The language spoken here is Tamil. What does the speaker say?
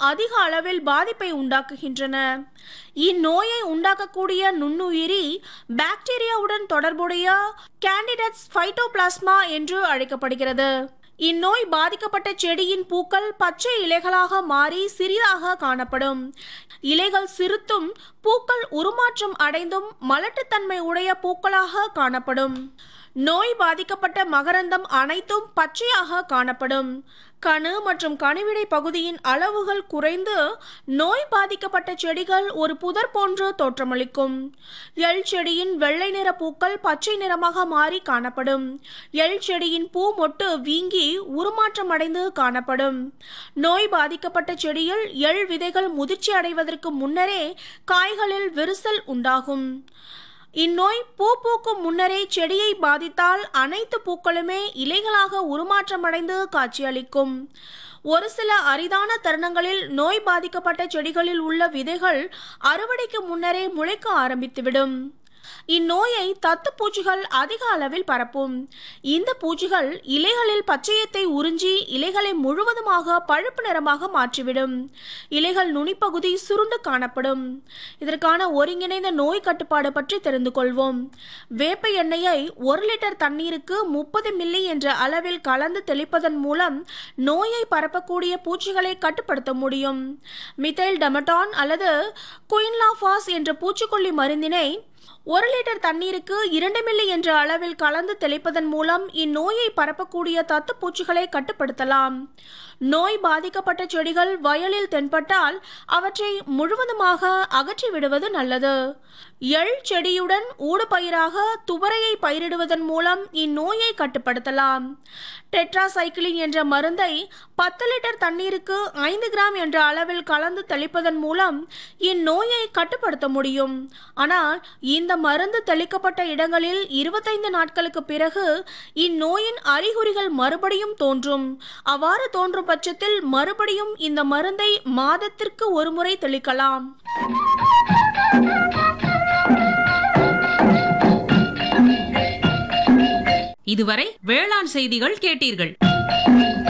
அதிக அளவில் பாதிப்பை உண்டாக்குகின்றன இந்நோயை உண்டாக்கக்கூடிய நுண்ணுயிரி பாக்டீரியாவுடன் தொடர்புடைய கேண்டிடேட்ஸ் ஃபைட்டோபிளாஸ்மா என்று அழைக்கப்படுகிறது இந்நோய் பாதிக்கப்பட்ட செடியின் பூக்கள் பச்சை இலைகளாக மாறி சிறிதாக காணப்படும் இலைகள் சிறுத்தும் பூக்கள் உருமாற்றம் அடைந்தும் மலட்டுத்தன்மை உடைய பூக்களாக காணப்படும் நோய் பாதிக்கப்பட்ட மகரந்தம் அனைத்தும் பச்சையாக காணப்படும் கணு மற்றும் கணுவிடை பகுதியின் அளவுகள் குறைந்து நோய் பாதிக்கப்பட்ட செடிகள் ஒரு புதர் போன்று தோற்றமளிக்கும் எள் செடியின் வெள்ளை நிற பூக்கள் பச்சை நிறமாக மாறி காணப்படும் எள் செடியின் பூ மொட்டு வீங்கி உருமாற்றம் அடைந்து காணப்படும் நோய் பாதிக்கப்பட்ட செடியில் எள் விதைகள் முதிர்ச்சி அடைவதற்கு முன்னரே காய்களில் விரிசல் உண்டாகும் இந்நோய் பூ பூக்கும் முன்னரே செடியை பாதித்தால் அனைத்து பூக்களுமே இலைகளாக உருமாற்றமடைந்து காட்சியளிக்கும் ஒரு சில அரிதான தருணங்களில் நோய் பாதிக்கப்பட்ட செடிகளில் உள்ள விதைகள் அறுவடைக்கு முன்னரே முளைக்க ஆரம்பித்துவிடும் இந்நோயை தத்து பூச்சிகள் அதிக அளவில் பரப்பும் இந்த பூச்சிகள் இலைகளில் பச்சையத்தை உறிஞ்சி இலைகளை முழுவதுமாக பழுப்பு நிறமாக மாற்றிவிடும் இலைகள் நுனிப்பகுதி சுருண்டு காணப்படும் இதற்கான ஒருங்கிணைந்த நோய் கட்டுப்பாடு பற்றி தெரிந்து கொள்வோம் வேப்ப எண்ணெயை ஒரு லிட்டர் தண்ணீருக்கு முப்பது மில்லி என்ற அளவில் கலந்து தெளிப்பதன் மூலம் நோயை பரப்பக்கூடிய பூச்சிகளை கட்டுப்படுத்த முடியும் மிதைல் டெமட்டான் அல்லது குயின்லாஃபாஸ் என்ற பூச்சிக்கொல்லி மருந்தினை ஒரு லிட்டர் தண்ணீருக்கு இரண்டு மில்லி என்ற அளவில் கலந்து தெளிப்பதன் மூலம் இந்நோயை பரப்பக்கூடிய தத்து பூச்சிகளை கட்டுப்படுத்தலாம் நோய் பாதிக்கப்பட்ட செடிகள் வயலில் தென்பட்டால் அவற்றை முழுவதுமாக அகற்றி விடுவது நல்லது எள் செடியுடன் ஊடுபயிராக துவரையை பயிரிடுவதன் மூலம் இந்நோயை கட்டுப்படுத்தலாம் டெட்ராசைக்கிளின் என்ற மருந்தை பத்து லிட்டர் தண்ணீருக்கு ஐந்து கிராம் என்ற அளவில் கலந்து தெளிப்பதன் மூலம் இந்நோயை கட்டுப்படுத்த முடியும் ஆனால் இந்த மருந்து தெளிக்கப்பட்ட இடங்களில் இருபத்தைந்து நாட்களுக்கு பிறகு இந்நோயின் அறிகுறிகள் மறுபடியும் தோன்றும் அவ்வாறு தோன்றும் பட்சத்தில் மறுபடியும் இந்த மருந்தை மாதத்திற்கு ஒரு முறை தெளிக்கலாம் இதுவரை வேளாண் செய்திகள் கேட்டீர்கள்